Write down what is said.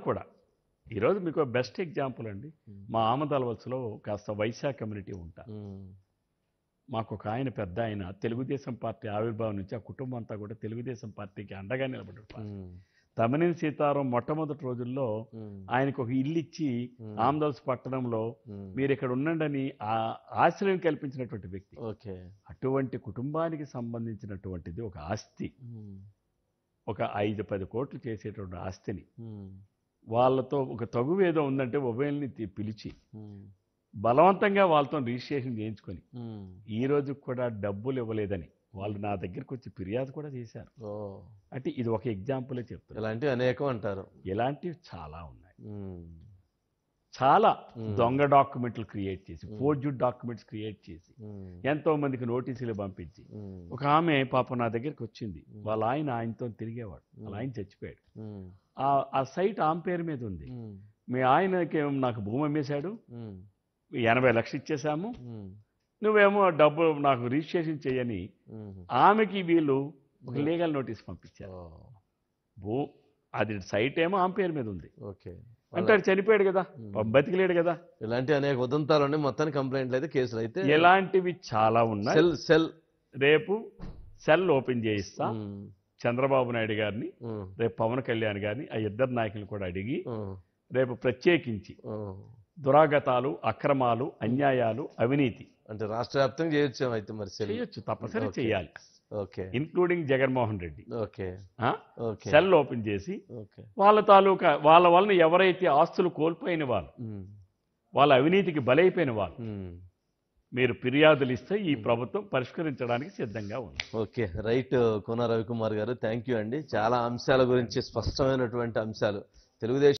కూడా ఈరోజు మీకు బెస్ట్ ఎగ్జాంపుల్ అండి మా ఆమదాల వలసలో కాస్త వైశ్య కమ్యూనిటీ ఉంటారు ఉమ్, మాకు ఒక ఆయన పెద్ద ఆయన తెలుగుదేశం పార్టీ ఆవిర్భావం నుంచి ఆ కుటుంబం అంతా కూడా తెలుగుదేశం పార్టీకి అండగా నిలబడ్డారు ఉమ్, తమిళ సీతారాం మొట్టమొదటి రోజుల్లో ఉమ్, ఆయనకు ఒక ఇల్లు ఇచ్చి ఉమ్, ఆమదాల్స్ పట్టణంలో ఉమ్, మీరు ఇక్కడ ఉండండి అని ఆ ఆశ్రయం కల్పించినటువంటి వ్యక్తి ఓకే అటువంటి కుటుంబానికి సంబంధించినటువంటిది ఒక ఆస్తి ఉమ్, ఒక ఐదు పది కోట్లు చేసేటువంటి ఆస్తిని ఉమ్, వాళ్ళతో ఒక తగువ ఏదో ఉందంటే ఉభయల్ని తీ- పిలిచి ఉమ్, బలవంతంగా వాళ్ళతో రిజిస్ట్రేషన్ చేయించుకొని ఉమ్, ఈ రోజు కూడా డబ్బులు ఇవ్వలేదని వాళ్ళు నా దగ్గరికి వచ్చి ఫిర్యాదు కూడా చేశారు ఓ అంటే ఇది ఒక ఎగ్జాంపులే చెప్తున్నా ఇలాంటివి అనేకం అంటారు ఇలాంటివి చాలా ఉన్నాయి ఉమ్, చాలా Hmm. దొంగ డాక్యుమెంట్లు క్రియేట్ చేసి Hmm. ఫోర్జుడ్ డాక్యుమెంట్స్ క్రియేట్ చేసి ఉమ్, ఎంతో మందికి నోటీసులు పంపించి ఉమ్, ఒక ఆమె పాప నా దగ్గరికి వచ్చింది Hmm. వాళ్ళ ఆయన ఆయనతో తిరిగేవాడు వాళ్ళ Hmm. ఆయన చచ్చిపోయాడు ఉమ్, ఆ ఆ సైట్ ఆమె పేరు మీద ఉంది ఉమ్, మీ ఆయనకి ఏమో నాకు భూమి అమ్మేశాడు ఉమ్, ఎనభై లక్షలు ఇచ్చేసాము ఉమ్, నువ్వేమో డబ్బు నాకు రిజిస్ట్రేషన్ చేయని ఉమ్, ఆమెకి వీళ్ళు ఒక Hmm. లీగల్ నోటీస్ పంపించారు ఓ, భూ అది సైట్ ఏమో ఆమె పేరు మీద ఉంది ఓకే అంటే ఆయన చనిపోయాడు కదా Hmm. పాపం బతికిలేడు కదా ఇలాంటి అనేక ఉదంతాలు ఉన్నాయి మొత్తానికి కంప్లైంట్లు అయితే కేసులు అయితే ఇలాంటివి చాలా ఉన్నాయి సెల్ సెల్ రేపు సెల్ ఓపెన్ చేయిస్తా ఉమ్, చంద్రబాబు నాయుడు గారిని ఉమ్, రేపు పవన్ కళ్యాణ్ గారిని ఆ ఇద్దరు నాయకులు కూడా అడిగి ఉమ్, రేపు ప్రత్యేకించి ఉమ్. దురాగతాలు అక్రమాలు అన్యాయాలు అవినీతి అంటే రాష్ట్ర వ్యాప్తంగా చేయొచ్చు అయితే మరి సెల్ చేయొచ్చు తప్పనిసరి Okay. చేయాలి okay including Jaganmohan Reddy okay ఆ? ఓకే సెల్ ఓపెన్ చేసి ఓకే వాళ్ళ తాలూకా వాళ్ళ వలన ఎవరైతే ఆస్తులు కోల్పోయిన వాళ్ళు ఉమ్, వాళ్ళ అవినీతికి బలైపోయిన వాళ్ళు ఉమ్. మీరు ఫిర్యాదులు ఇస్తే ఈ ప్రభుత్వం పరిష్కరించడానికి సిద్ధంగా ఉంది ఓకే రైట్ కోన రవికుమార్ గారు థ్యాంక్ యూ అండి చాలా అంశాల గురించి స్పష్టమైనటువంటి అంశాలు తెలుగుదేశం